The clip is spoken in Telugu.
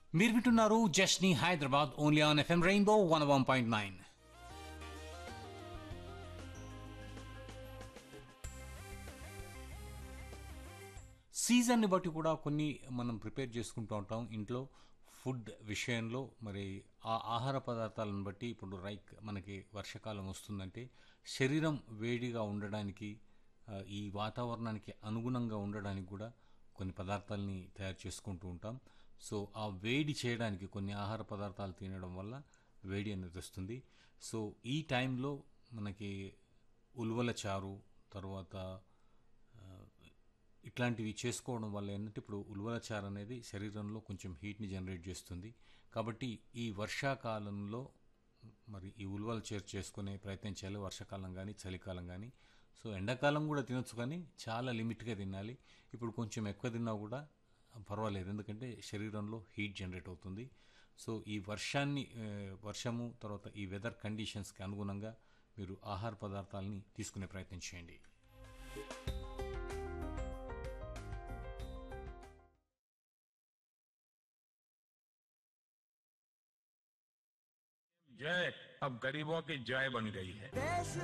మీరు వింటున్నారు జస్ని Hyderabad only on FM rainbow one one point nine సీజన్ని బట్టి కూడా కొన్ని మనం ప్రిపేర్ చేసుకుంటూ ఉంటాం ఇంట్లో ఫుడ్ విషయంలో మరి ఆ ఆహార పదార్థాలను బట్టి ఇప్పుడు రైక్ మనకి వర్షాకాలం వస్తుందంటే శరీరం వేడిగా ఉండడానికి ఆ, ఈ వాతావరణానికి అనుగుణంగా ఉండడానికి కూడా కొన్ని పదార్థాలని తయారు చేసుకుంటూ ఉంటాం సో ఆ వేడి చేయడానికి కొన్ని ఆహార పదార్థాలు తినడం వల్ల వేడి అనేది వస్తుంది సో ఈ టైంలో మనకి ఉలువల చారు తర్వాత ఇట్లాంటివి చేసుకోవడం వల్ల ఏంటంటే ఇప్పుడు ఉల్వల చారు అనేది శరీరంలో కొంచెం హీట్ని జనరేట్ చేస్తుంది కాబట్టి ఈ వర్షాకాలంలో మరి ఈ ఉల్వల చేరు చేసుకునే ప్రయత్నం చేయాలి వర్షాకాలం కానీ చలికాలం కానీ సో ఎండాకాలం కూడా తినొచ్చు కానీ చాలా లిమిట్గా తినాలి ఇప్పుడు కొంచెం ఎక్కువ తిన్నా కూడా పర్వాలేదు ఎందుకంటే శరీరంలో హీట్ జనరేట్ అవుతుంది సో ఈ వర్షాన్ని ఆ, వర్షము తర్వాత ఈ వెదర్ కండిషన్స్కి అనుగుణంగా మీరు ఆహార పదార్థాలని తీసుకునే ప్రయత్నం చేయండి जय अब गरीबों की जय बन गई है